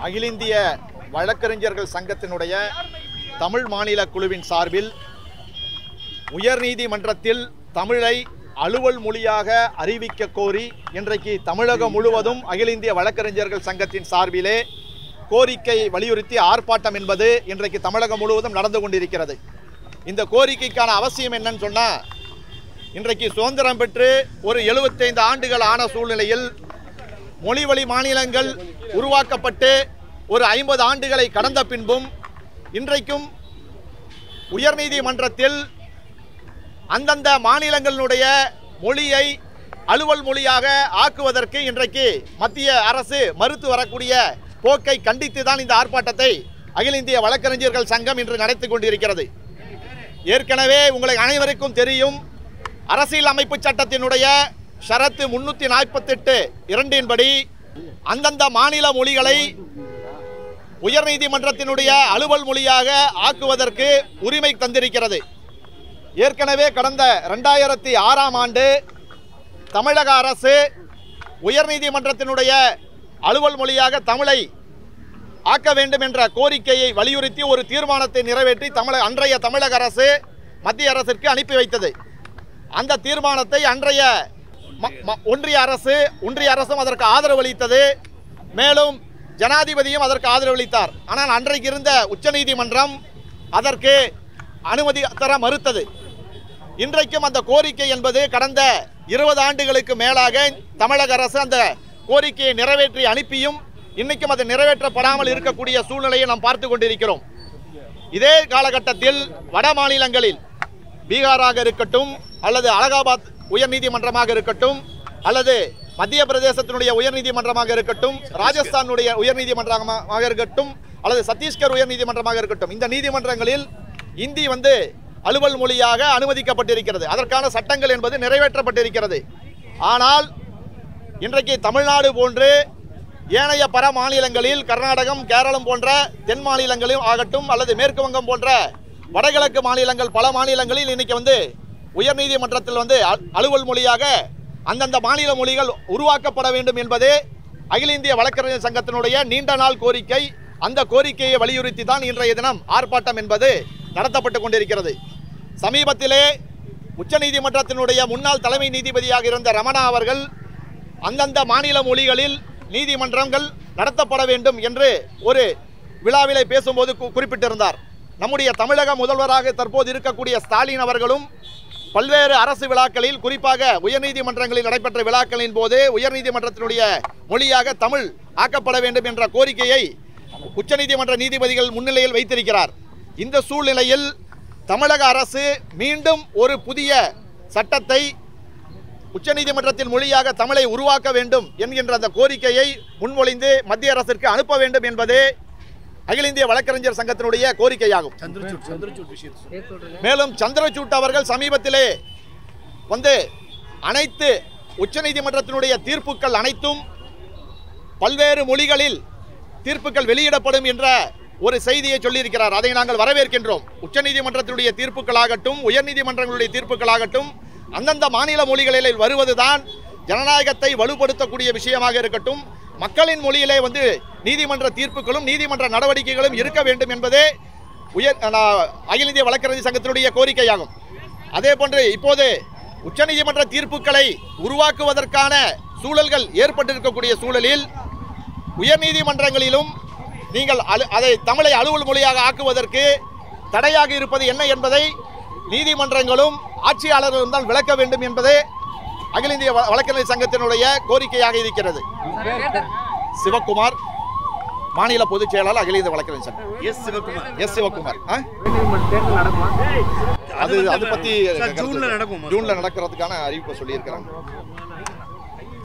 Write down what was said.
அகில இந்திய வழக்கறிஞர்கள் சங்கத்தினுடைய தமிழ் மாநில குழுவின் சார்பில் உயர்நீதிமன்றத்தில் தமிழை அலுவல் மொழியாக அறிவிக்க கோரி இன்றைக்கு தமிழகம் முழுவதும் அகில இந்திய வழக்கறிஞர்கள் சங்கத்தின் சார்பிலே கோரிக்கை வலியுறுத்தி ஆர்ப்பாட்டம் என்பது இன்றைக்கு தமிழகம் முழுவதும் நடந்து கொண்டிருக்கிறது இந்த கோரிக்கைக்கான அவசியம் என்னன்னு சொன்னால் இன்றைக்கு சுதந்திரம் பெற்று ஒரு 75 ஆண்டுகள் ஆன சூழ்நிலையில் மொழிவழி மாநிலங்கள் உருவாக்கப்பட்டு ஒரு ஐம்பது ஆண்டுகளை கடந்த பின்பும் இன்றைக்கும் உயர்நீதிமன்றத்தில் அந்தந்த மாநிலங்களினுடைய மொழியை அலுவல் மொழியாக ஆக்குவதற்கு இன்றைக்கு மத்திய அரசு மறுத்து வரக்கூடிய போக்கை கண்டித்து தான் இந்த ஆர்ப்பாட்டத்தை அகில இந்திய வழக்கறிஞர்கள் சங்கம் இன்று நடத்தி கொண்டிருக்கிறது ஏற்கனவே உங்களை அனைவருக்கும் தெரியும் அரசியல் அமைப்பு சட்டத்தினுடைய ஷரத்து முன்னூற்றி நாற்பத்தெட்டு இரண்டின்படி அந்தந்த மாநில மொழிகளை உயர்நீதிமன்றத்தினுடைய அலுவல் மொழியாக ஆக்குவதற்கு உரிமை தந்திருக்கிறது ஏற்கனவே கடந்த ரெண்டாயிரத்தி ஆறாம் ஆண்டு தமிழக அரசு உயர்நீதிமன்றத்தினுடைய அலுவல் மொழியாக தமிழை ஆக்க வேண்டும் என்ற கோரிக்கையை வலியுறுத்தி ஒரு தீர்மானத்தை நிறைவேற்றி தமிழக அன்றைய தமிழக அரசு மத்திய அரசிற்கு அனுப்பி வைத்தது அந்த தீர்மானத்தை அன்றைய ம- ம- ஒன்றிய அரசு ஒன்றிய அரசும் அதற்கு ஆதரவு அளித்தது மேலும் ஜனாதிபதியும் அதற்கு ஆதரவு அளித்தார் ஆனால் அன்றைக்கு இருந்த உச்சநீதிமன்றம் அதற்கு அனுமதி தர மறுத்தது இன்றைக்கும் அந்த கோரிக்கை என்பது கடந்த இருபது ஆண்டுகளுக்கு மேலாக தமிழக அரசு அந்த கோரிக்கையை நிறைவேற்றி அனுப்பியும் இன்னைக்கும் அது நிறைவேற்றப்படாமல் இருக்கக்கூடிய சூழ்நிலையை நாம் பார்த்து கொண்டிருக்கிறோம் இதே காலகட்டத்தில் வட மாநிலங்களில் பீகாராக இருக்கட்டும் அல்லது அலகாபாத் உயர்நீதிமன்றமாக இருக்கட்டும் அல்லது மத்திய பிரதேசத்தினுடைய உயர்நீதிமன்றமாக இருக்கட்டும் ராஜஸ்தானுடைய உயர்நீதிமன்றமாக இருக்கட்டும் அல்லது சத்தீஸ்கர் உயர்நீதிமன்றமாக இருக்கட்டும் இந்த நீதிமன்றங்களில் இந்தி வந்து அலுவல் மொழியாக அனுமதிக்கப்பட்டிருக்கிறது அதற்கான சட்டங்கள் என்பது நிறைவேற்றப்பட்டிருக்கிறது ஆனால் இன்றைக்கு தமிழ்நாடு போன்று ஏனைய பல மாநிலங்களில் கர்நாடகம் கேரளம் போன்ற தென் மாநிலங்களிலும் ஆகட்டும் அல்லது மேற்கு வங்கம் போன்ற வடகிழக்கு மாநிலங்கள் பல மாநிலங்களில் இன்னைக்கு வந்து உயர்நீதிமன்றத்தில் வந்து அ- அலுவல் மொழியாக அந்தந்த மாநில மொழிகள் உருவாக்கப்பட வேண்டும் என்பது அகில இந்திய வழக்கறிஞர் சங்கத்தினுடைய நீண்ட நாள் கோரிக்கை அந்த கோரிக்கையை வலியுறுத்தி தான் இன்றைய தினம் ஆர்ப்பாட்டம் என்பது நடத்தப்பட்டு கொண்டிருக்கிறது சமீபத்திலே உச்சநீதிமன்றத்தினுடைய முன்னாள் தலைமை நீதிபதியாக இருந்த ரமணா அவர்கள் அந்தந்த மாநில மொழிகளில் நீதிமன்றங்கள் நடத்தப்பட வேண்டும் என்று ஒரு விழாவிலே பேசும்போது கு- குறிப்பிட்டிருந்தார் நம்முடைய தமிழக முதல்வராக தற்போது இருக்கக்கூடிய ஸ்டாலின் அவர்களும் பல்வேறு அரசு விழாக்களில் குறிப்பாக உயர்நீதிமன்றங்களில் நடைபெற்ற விழாக்களின் போது உயர்நீதிமன்றத்தினுடைய மொழியாக தமிழ் ஆக்கப்பட வேண்டும் என்ற கோரிக்கையை உச்சநீதிமன்ற நீதிபதிகள் முன்னிலையில் வைத்திருக்கிறார் இந்த சூழ்நிலையில் தமிழக அரசு மீண்டும் ஒரு புதிய சட்டத்தை உச்சநீதிமன்றத்தின் மொழியாக தமிழை உருவாக்க வேண்டும் என்கின்ற அந்த கோரிக்கையை முன்மொழிந்து மத்திய அரசிற்கு அனுப்ப வேண்டும் என்பதே அகில இந்திய வழக்கறிஞர் சங்கத்தினுடைய கோரிக்கையாகும் மேலும் சந்திரசூட் அவர்கள் சமீபத்திலே வந்து அனைத்து உச்சநீதிமன்றத்தினுடைய தீர்ப்புகள் அனைத்தும் பல்வேறு மொழிகளில் தீர்ப்புகள் வெளியிடப்படும் என்ற ஒரு செய்தியை சொல்லியிருக்கிறார் அதை நாங்கள் வரவேற்கின்றோம் உச்சநீதிமன்றத்தினுடைய தீர்ப்புகளாகட்டும் உயர்நீதிமன்றங்களுடைய தீர்ப்புகளாகட்டும் அந்தந்த மாநில மொழிகளில் வருவதுதான் ஜனநாயகத்தை வலுப்படுத்தக்கூடிய விஷயமாக இருக்கட்டும் மக்களின் மொழியிலே வந்து நீதிமன்ற தீர்ப்புகளும் நீதிமன்ற நடவடிக்கைகளும் இருக்க வேண்டும் என்பதே உயர் அஹ், அகில இந்திய வழக்கறிஞர் சங்கத்தினுடைய கோரிக்கையாகும் அதே போன்று இப்போது உச்சநீதிமன்ற தீர்ப்புகளை உருவாக்குவதற்கான சூழல்கள் ஏற்பட்டிருக்கக்கூடிய சூழலில் உயர்நீதிமன்றங்களிலும் நீங்கள் அலு- அதை தமிழை அலுவல் மொழியாக ஆக்குவதற்கு தடையாக இருப்பது என்ன என்பதை நீதிமன்றங்களும் ஆட்சியாளர்களும் தான் விளக்க வேண்டும் என்பதே அகில இந்திய வ- வழக்கறிஞர் சங்கத்தினுடைய கோரிக்கையாக இருக்கிறது சிவக்குமார் மாநில பொதுச் செயலாளர் அகில இந்திய வழக்கறிஞர் சங்கம் எஸ் சிவகுமார் எஸ் சிவக்குமார் ஆ? உயர்நீதிமன்ற தேர்தல் நடக்குமா அது அது பத்தி சார், ஜூன்ல நடக்கும். ஜூன்ல நடக்கிறதுக்கான அறிவிப்பை சொல்லியிருக்கிறாங்க